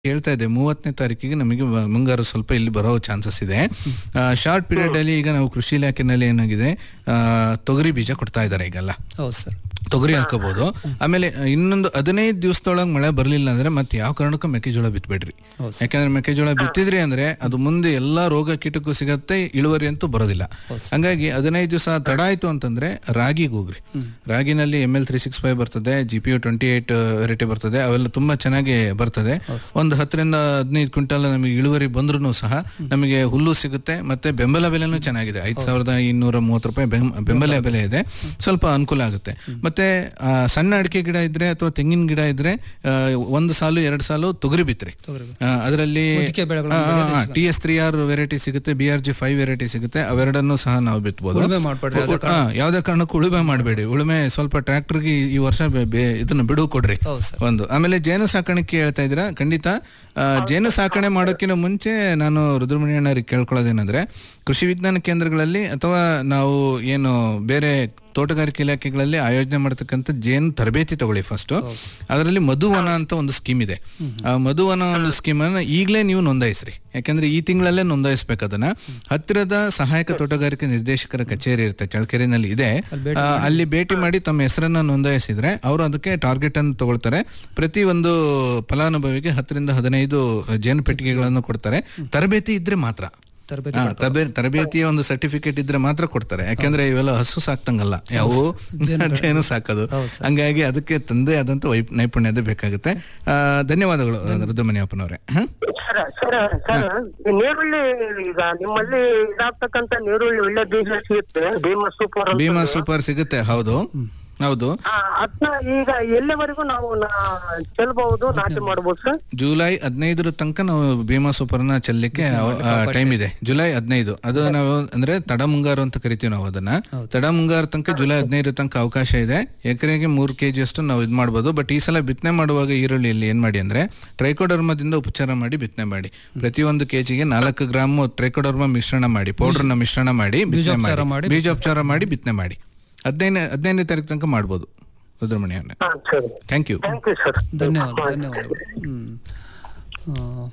ಹೇಳ್ತಾ ಇದೆ ಮೂವತ್ತನೇ ತಾರೀಕಿಗೆ ನಮಗೆ ವ- ಮುಂಗಾರು ಸ್ವಲ್ಪ ಇಲ್ಲಿ ಬರೋ ಚಾನ್ಸಸ್ ಇದೆ ಶಾರ್ಟ್ ಪೀರಿಯಡ್ ಅಲ್ಲಿ ಈಗ ನಾವು ಕೃಷಿ ಇಲಾಖೆನಲ್ಲಿ ಏನಾಗಿದೆ ಆ, ತೊಗರಿ ಬೀಜ ಕೊಡ್ತಾ ಇದ್ದಾರೆ ಈಗೆಲ್ಲ ಹೌದು ಸರ್ ತೊಗರಿ ಹಾಕೋಬಹುದು ಆಮೇಲೆ ಇನ್ನೊಂದು ಹದಿನೈದು ದಿವಸದೊಳಗೆ ಮಳೆ ಬರಲಿಲ್ಲ ಅಂದ್ರೆ ಮತ್ತೆ ಯಾವ ಕಾರಣಕ್ಕೂ ಮೆಕ್ಕೆಜೋಳ ಬಿತ್ತಬೇಡ್ರಿ ಹೌದು ಯಾಕಂದ್ರೆ ಮೆಕ್ಕೆಜೋಳ ಬಿತ್ತಿದ್ರಿ ಅಂದ್ರೆ ಅದು ಮುಂದೆ ಎಲ್ಲಾ ರೋಗ ಕೀಟಕ್ಕೂ ಸಿಗತ್ತೆ ಇಳುವರಿ ಅಂತೂ ಬರೋದಿಲ್ಲ ಹಂಗಾಗಿ ಹದಿನೈದು ದಿವಸ ತಡ ಆಯ್ತು ಅಂತಂದ್ರೆ ರಾಗಿಗೆ ಹೋಗ್ರಿ ರಾಗಿನಲ್ಲಿ M L three six five ಬರ್ತದೆ G P U twenty eight variety ಬರ್ತದೆ ಅವೆಲ್ಲ ತುಂಬಾ ಚೆನ್ನಾಗಿ ಬರ್ತದೆ ಒಂದು ಹತ್ತರಿಂದ ಹದಿನೈದು ಕ್ವಿಂಟಲ್ ನಮಗೆ ಇಳುವರಿ ಬಂದ್ರೂ ಸಹ ನಮಗೆ ಹುಲ್ಲು ಸಿಗುತ್ತೆ ಮತ್ತೆ ಬೆಂಬಲ ಬೆಲೆನೂ ಚೆನ್ನಾಗಿದೆ ಐದು ಸಾವಿರದ ಇನ್ನೂರ ಮೂವತ್ತು ರೂಪಾಯಿ ಬೆಂ- ಬೆಂಬಲ ಬೆಲೆ ಇದೆ ಸ್ವಲ್ಪ ಅನುಕೂಲ ಆಗುತ್ತೆ ಮತ್ತೆ ಆ, ಸಣ್ಣ ಅಡಿಕೆ ಗಿಡ ಇದ್ರೆ ಅಥವಾ ತೆಂಗಿನ ಗಿಡ ಇದ್ರೆ ಆ, ಒಂದು ಸಾಲು ಎರಡು ಸಾಲು ತೊಗರಿ ಬಿತ್ರಿ ತೊಗರಿ ಅದರಲ್ಲಿ ಮುದಿಕೆ ಬೆಳೆಗಳನ್ನು T S three R variety ಸಿಗುತ್ತೆ B R G five variety ಸಿಗುತ್ತೆ ಅವೆರಡನ್ನು ಸಹ ನಾವು ಬಿತ್ಬೋದು ಉಳುಮೆ ಮಾಡ್ಬೇಡ್ರಿ ಉ- ಹಾ, ಯಾವುದೇ ಕಾರಣಕ್ಕೂ ಉಳುಮೆ ಮಾಡಬೇಡಿ ಉಳುಮೆ ಸ್ವಲ್ಪ ಟ್ರ್ಯಾಕ್ಟರ್ಗೆ ಈ ವರ್ಷ ಬೆ- ಬೆ- ಇದನ್ನ ಬಿಡು ಕೊಡ್ರಿ ಹೌದು ಸರ್ ಒಂದು ಆಮೇಲೆ ಜೇನು ಸಾಕಾಣಿಕೆ ಹೇಳ್ತಾ ಇದ್ದೀರಾ ಖಂಡಿತ ಆ, ಜೇನು ಸಾಕಣೆ ಮಾಡೋಕ್ಕಿಂತ ಮುಂಚೆ ನಾನು ರುದ್ರಮಣಿಯಣ್ಣರಿಗೆ ಕೇಳ್ಕೊಳ್ಳೋದೇನಂದ್ರೆ ಕೃಷಿ ವಿಜ್ಞಾನ ಕೇಂದ್ರಗಳಲ್ಲಿ ಅಥವಾ ನಾವು ಏನು ಬೇರೆ ತೋಟಗಾರಿಕೆ ಇಲಾಖೆಗಳಲ್ಲಿ ಆಯೋಜನೆ ಮಾಡತಕ್ಕಂಥ ಜೇನು ತರಬೇತಿ ತಗೊಳ್ಳಿ ಫಸ್ಟ್ ಅದರಲ್ಲಿ ಮಧುವನ ಅಂತ ಒಂದು ಸ್ಕೀಮ್ ಇದೆ ಆ ಮಧುವನ ಒಂದು ಸ್ಕೀಮ್ ಅನ್ನ ಈಗಲೇ ನೀವು ನೋಂದಾಯಿಸ್ರಿ ಯಾಕಂದ್ರೆ ಈ ತಿಂಗಳಲ್ಲೇ ನೋಂದಾಯಿಸ್ಬೇಕು ಅದನ್ನ ಹತ್ತಿರದ ಸಹಾಯಕ ತೋಟಗಾರಿಕೆ ನಿರ್ದೇಶಕರ ಕಚೇರಿ ಇರುತ್ತೆ ಚಳ್ಳಕೆರೆನಲ್ಲಿ ಇದೆ ಆ, ಅಲ್ಲಿ ಭೇಟಿ ಮಾಡಿ ತಮ್ಮ ಹೆಸರನ್ನ ನೋಂದಾಯಿಸಿದ್ರೆ ಅವರು ಅದಕ್ಕೆ ಟಾರ್ಗೆಟ್ ಅನ್ನು ತಗೊಳ್ತಾರೆ ಪ್ರತಿ ಒಂದು ಫಲಾನುಭವಿಗೆ ಹತ್ತರಿಂದ ಹದಿನೈದು ಜೇನು ಪೆಟ್ಟಿಗೆಗಳನ್ನು ಕೊಡ್ತಾರೆ ತರಬೇತಿ ಇದ್ರೆ ಮಾತ್ರ ತರಬೇತಿ ಹಾ, ತರಬೇ- ತರಬೇತಿಯ ಒಂದು ಸರ್ಟಿಫಿಕೇಟ್ ಇದ್ರೆ ಮಾತ್ರ ಕೊಡ್ತಾರೆ ಯಾಕಂದ್ರೆ ಇವೆಲ್ಲ ಹಸು ಸಾಕ್ತಂಗಲ್ಲ ಯಾವ ಜೇನು ಸಾಕೋದು ಹಂಗಾಗಿ ಅದಕ್ಕೆ ತಂದೆ ಆದಂತ ವೈಪ್ ನೈಪುಣ್ಯತೆ ಬೇಕಾಗುತ್ತೆ ಆ, ಧನ್ಯವಾದಗಳು ರುದ್ರಮಣಿಯಪ್ಪನವರೇ ಹ? ಸರ್ ಸರ್ ಸರ್ ಈ ನೀರುಳ್ಳಿ ಈಗ ನಿಮ್ಮಲ್ಲಿ ಇದಾಗ್ತಕ್ಕಂತ ನೀರುಳ್ಳಿ ಒಳ್ಳೆ ಬೀಜ ಸಿಗುತ್ತೆ ಭೀಮ ಸೂಪರ್ ಅಂತ. ಭೀಮಾ ಸೂಪರ್ ಸಿಗುತ್ತೆ ಹೌದು ಹೌದು ಆ, ಅದ್ನ ಈಗ ಎಲ್ಲಿವರೆಗೂ ನಾವು ನಾ- ಚೆಲ್ಬಹುದು ನಾಟಿ ಮಾಡಬಹುದು ಸರ್ ಜುಲೈ ಹದಿನೈದರ ತನಕ ನಾವು ಭೀಮಾ ಸೂಪರ್ನ ಚೆಲ್ಲಕ್ಕೆ ಟೈಮ್ ಇದೆ ಜುಲೈ ಹದಿನೈದು ಅದು ನಾವು ಅಂದ್ರೆ ತಡ ಮುಂಗಾರು ಅಂತ ಕರಿತೀವಿ ನಾವು ಅದನ್ನ ತಡ ಮುಂಗಾರು ತನಕ ಜುಲೈ ಹದಿನೈದರ ತನಕ ಅವಕಾಶ ಇದೆ ಎಕರೆಗೆ ಮೂರು ಕೆಜಿ ಅಷ್ಟು ನಾವು ಇದು ಮಾಡ್ಬೋದು ಬಟ್ ಈ ಸಲ ಬಿತ್ತನೆ ಮಾಡುವಾಗ ಈರುಳ್ಳಿಯಲ್ಲಿ ಏನ್ ಮಾಡಿ ಅಂದ್ರೆ ಟ್ರೈಕೋಡರ್ಮದಿಂದ ಉಪಚಾರ ಮಾಡಿ ಬಿತ್ತನೆ ಮಾಡಿ ಪ್ರತಿಯೊಂದು ಕೆಜಿಗೆ ನಾಲ್ಕು ಗ್ರಾಮ್ ಟ್ರೈಕೋಡರ್ಮ ಮಿಶ್ರಣ ಮಾಡಿ ಪೌಡರ್ನ ಮಿಶ್ರಣ ಮಾಡಿ ಬಿತ್ತನೆ ಮಾಡಿ ಬೀಜೋಪಚಾರ ಮಾಡಿ ಬಿತ್ತನೆ ಮಾಡಿ ಹದಿನೈದು ಹದಿನೈದನೇ ತಾರೀಕು ತನಕ ಮಾಡ್ಬೋದು ರುದ್ರಮಣಿ ಅವರೇ ಹಾ ಸರಿ thank you thank you sir ಧನ್ಯವಾದ ಧನ್ಯವಾದಗಳು ಹ್ಮ್. ಆ,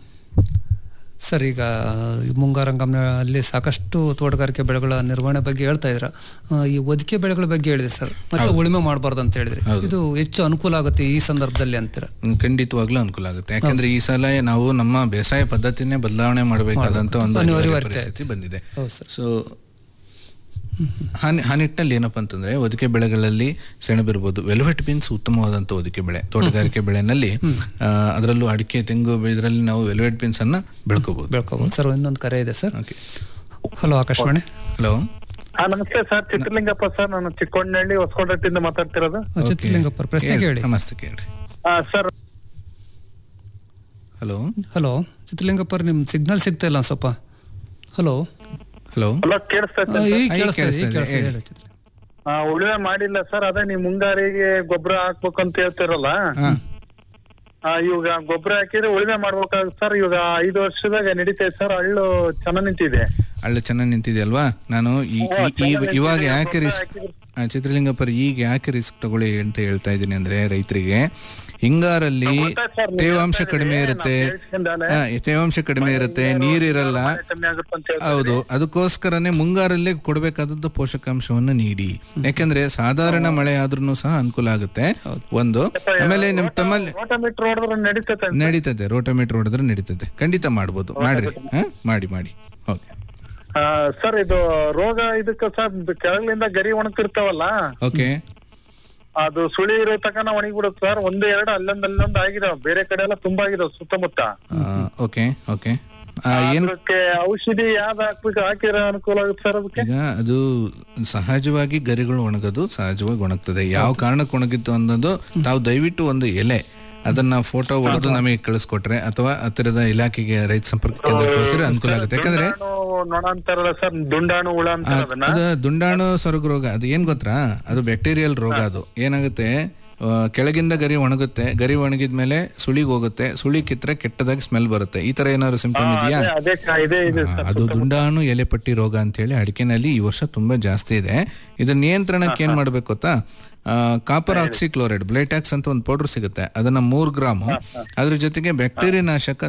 ಸರ್ ಈಗ ಈ ಮುಂಗಾರಂಗಂನಲ್ಲಿ ಸಾಕಷ್ಟು ತೋಟಗಾರಿಕೆ ಬೆಳೆಗಳ ನಿರ್ವಹಣೆ ಬಗ್ಗೆ ಹೇಳ್ತಾ ಇದ್ರ ಆ, ಈ ಒದಿಕೆ ಬೆಳೆಗಳ ಬಗ್ಗೆ ಹೇಳಿದೆ ಸರ್ ಮತ್ತೆ ಉಳುಮೆ ಮಾಡಬಾರ್ದು ಅಂತ ಹೇಳಿದ್ರಿ ಇದು ಹೆಚ್ಚು ಅನುಕೂಲ ಆಗುತ್ತೆ ಈ ಸಂದರ್ಭದಲ್ಲಿ ಅಂತೀರ ಹ್ಮ್, ಖಂಡಿತವಾಗ್ಲೂ ಅನುಕೂಲ ಆಗುತ್ತೆ ಯಾಕಂದ್ರೆ ಈ ಸಲ ನಾವು ನಮ್ಮ ಬೇಸಾಯ ಪದ್ಧತಿನೇ ಬದಲಾವಣೆ ಮಾಡಬೇಕಾದಂತ ಒಂದು ಅನಿವಾರ್ಯ ಪರಿಸ್ಥಿತಿ ಬಂದಿದೆ ಹೌದು ಸರ್ ಸೊ ಆ ನಿಟ್ಟಿನಲ್ಲಿ ಏನಪ್ಪಾ ಅಂತಂದ್ರೆ ಒದಿಕೆ ಬೆಳೆಗಳಲ್ಲಿ ಸೆಣಬಿರ್ಬೋದು ವೆಲ್ವೆಟ್ ಬೀನ್ಸ್ ಉತ್ತಮವಾದಂತ ಒದಿಕೆ ಬೆಳೆ ತೋಟಗಾರಿಕೆ ಬೆಳೆನಲ್ಲಿ ಆ, ಅದರಲ್ಲೂ ಅಡಿಕೆ ತೆಂಗು ಇದರಲ್ಲಿ ನಾವು ವೆಲ್ವೆಟ್ ಬೀನ್ಸ್ ಅನ್ನ ಬೆಳ್ಕೋಬಹುದು ಬೆಳ್ಕೋಬಹುದು ಸರ್ ಇನ್ನೊಂದು ಕರೆ ಇದೆ sir okay hello Akashvani hello ಹಾ ನಮಸ್ತೆ ಸರ್ ಚಿತ್ರಲಿಂಗಪ್ಪ ಸರ್ ನಾನು ಚಿಕ್ಕೊಂಡಳ್ಳಿ ಹೊಸಕೋಟೆಯಿಂದ ಮಾತಾಡ್ತಿರೋದು ಆ, ಚಿತ್ರಲಿಂಗಪ್ಪ ಪ್ರಶ್ನೆ ಕೇಳಿ ನಮಸ್ತೆ ಕೇಳ್ರಿ ಆ, ಸರ್ ಹಲೋ ಹಲೋ ಚಿತ್ರಲಿಂಗಪ್ಪ ನಿಮ್ ಸಿಗ್ನಲ್ ಸಿಗ್ತಾ ಇಲ್ಲ ಒಂದ್ ಸ್ವಲ್ಪ ಹಲೋ ಹಲೋ ಹಲೋ ಕೇಳಿಸ್ತಾ ಆ, ಇತ್ತು ಈಗ ಈಗ ಕೇಳಿಸ್ತಾ ಇದೆ, ಈಗ ಕೇಳಿಸ್ತಾ ಇದೆ, ಕೇಳಿಸ್ತಾ ಇದೆ, ಹೇಳಿ. ಹೇಳಿ ಚಿತ್ರಲಿಂಗ. ಆ, ಉಳುಮೆ ಮಾಡಿಲ್ಲ ಸರ್ ಅದೇ ನೀವು ಮುಂಗಾರಿಗೆ ಗೊಬ್ಬರ ಹಾಕ್ಬೇಕು ಅಂತ ಹೇಳ್ತಿರಲ್ಲ ಹಾ ಆ, ಇವಾಗ ಗೊಬ್ಬರ ಹಾಕಿದ್ರೆ ಉಳುಮೆ ಮಾಡ್ಬೇಕಾಗುತ್ತೆ ಸರ್ ಇವಾಗ ಐದು ವರ್ಷದಾಗ ನಡೀತೈತೆ ಸರ್ ಹಳ್ಳು ಚೆನ್ನಾಗ್ ನಿಂತಿದೆ ಅಳ್ಳು ಚೆನ್ನಾಗಿ ನಿಂತಿದೆಯಲ್ವಾ ನಾನು ಈ ಈ- ಈ- ಇವಾಗ ಯಾಕೆ ರಿಸ್ಕ್ ಚಿತ್ರಲಿಂಗಪ್ಪರ್ ಈಗ ಯಾಕೆ ರಿಸ್ಕ್ ತಗೊಳ್ಳಿ ಅಂತ ಹೇಳ್ತಾ ಇದ್ದೀನಿ ಅಂದ್ರೆ ರೈತರಿಗೆ ಹಿಂಗಾರಲ್ಲಿ ಗೊತ್ತಾಯ್ತು ಸರ್, ನೀವು ತೇವಾಂಶ ಹೇಳ್ತಾ ಕಡಿಮೆ ಇದ್ದೀರಿ, ಇರುತ್ತೆ ನಾವು ಕೇಳಿಸ್ಕೊಂಡಾಲೆ. ಹಾ, ತೇವಾಂಶ ಕಡಿಮೆ ಇರುತ್ತೆ ನೀರಿರಲ್ಲ ಕಮ್ಮಿ ಆಗುತ್ತೆ ಅಂತ ಹೇಳ್ತಾ ಹೌದು ಅದಕ್ಕೋಸ್ಕರನೇ ಮುಂಗಾರಲ್ಲೇ ಕೊಡಬೇಕಾದಂತ ಪೋಷಕಾಂಶವನ್ನು ನೀಡಿ ಯಾಕಂದ್ರೆ ಸಾಧಾರಣ ಮಳೆ ಆದ್ರೂ ಸಹ ಅನುಕೂಲ ಆಗುತ್ತೆ ಒಂದು ಆಮೇಲೆ ನಿಮ್ ತಮ್ಮಲ್ಲಿ ರೋಟೋಮೀಟರ್ ಹೊಡೆದ್ರೆ ನಡೀತೈತೆ ನಡೀತದೆ ರೋಟೋಮೀಟರ್ ಹೊಡೆದ್ರೆ ನಡೀತದೆ ಖಂಡಿತ ಮಾಡ್ಬೋದು ಮಾಡ್ರಿ ಹಾ ಮಾಡಿ ಮಾಡಿ ಓಕೆ ಆ, ಸರ್ ಇದು ರೋಗ ಇದಕ್ಕೆ ಸರ್ ಕೆಳಗಿಂದ ಗರಿ ಒಣಗ್ತಿರ್ತಾವಲ್ಲ ಓಕೆ ಅದು ಸುಳಿ ಇರೋ ತಕನ ಒಣಗಿಬಿಡುತ್ತೆ ಸರ್ ಒಂದು ಎರಡು ಅಲ್ಲೊಂದ್ ಅಲ್ಲೊಂದ್ ಆಗಿದಾವ ಬೇರೆ ಕಡೆ ಎಲ್ಲ ತುಂಬಾ ಆಗಿದಾವ ಸುತ್ತಮುತ್ತ ಓಕೆ ಓಕೆ ಏನ್ ಅದಕ್ಕೆ ಔಷಧಿ ಯಾವ್ದು ಹಾಕ್ಬೇಕು ಹಾಕಿರೋ ಅನುಕೂಲ ಆಗುತ್ತೆ ಸರ್ ಅದಕ್ಕೆ ಈಗ ಅದು ಸಹಜವಾಗಿ ಗರಿಗಳು ಒಣಗೋದು ಸಹಜವಾಗಿ ಒಣಗ್ತದೆ ಯಾವ ಕಾರಣಕ್ಕೆ ಒಣಗಿತ್ತು ಅನ್ನೋದು ತಾವು ದಯವಿಟ್ಟು ಒಂದು ಎಲೆ ಅದನ್ನ ಫೋಟೋ ಹೊಡೆದು ನಮಗೆ ಕಳಿಸ್ಕೊಟ್ರೆ ಅಥವಾ ಹತ್ತಿರದ ಇಲಾಖೆಗೆ ರೈತ ಸಂಪರ್ಕ ಕೇಂದ್ರ ತೋರಿಸಿದ್ರೆ ಅನುಕೂಲ ಆಗುತ್ತೆ ಯಾಕಂದ್ರೆ ದುಂಡಾಣು ನೊಣ ಅಂತಾರಲ್ಲ ಸರ್ ದುಂಡಾಣು ಹುಳ ಅಂತಾರ ಅದನ್ನ ಅದು ದುಂಡಾಣು ಸೊರಗು ರೋಗ ಅದು ಏನ್ ಗೊತ್ತಾ ಅದು ಬ್ಯಾಕ್ಟೀರಿಯಲ್ ರೋಗ ಅದು ಏನಾಗುತ್ತೆ ಆ, ಕೆಳಗಿಂದ ಗರಿ ಒಣಗುತ್ತೆ ಗರಿ ಒಣಗಿದ ಮೇಲೆ ಸುಳಿಗೆ ಹೋಗುತ್ತೆ ಸುಳಿ ಕಿತ್ರೆ ಕೆಟ್ಟದಾಗಿ ಸ್ಮೆಲ್ ಬರುತ್ತೆ ಈ ತರ ಏನಾದ್ರು ಸಿಂಪ್ಟಮ್ ಇದೆಯಾ ಅದೇ- ಅದೇ ಕ- ಇದೆ ಇದೆ ಆ, ಅದು ದುಂಡಾಣು ಎಲೆಪಟ್ಟಿ ರೋಗ ಅಂತ ಹೇಳಿ ಅಡಿಕೆನಲ್ಲಿ ಈ ವರ್ಷ ತುಂಬಾ ಜಾಸ್ತಿ ಇದೆ ಇದರ ನಿಯಂತ್ರಣಕ್ಕೆ ಏನ್ ಮಾಡ್ಬೇಕು ಗೊತ್ತಾ ಕಾಪರ್ ಆಕ್ಸಿಕ್ಲೋರೈಡ್ ಬ್ಲೇಟ್ಯಾಕ್ಸ್ ಅಂತ ಒಂದು ಪೌಡರ್ ಸಿಗುತ್ತೆ ಅದನ್ನ ಮೂರ್ ಗ್ರಾಮು ಅದ್ರ ಜೊತೆಗೆ ಬ್ಯಾಕ್ಟೀರಿಯಾ ನಾಶಕ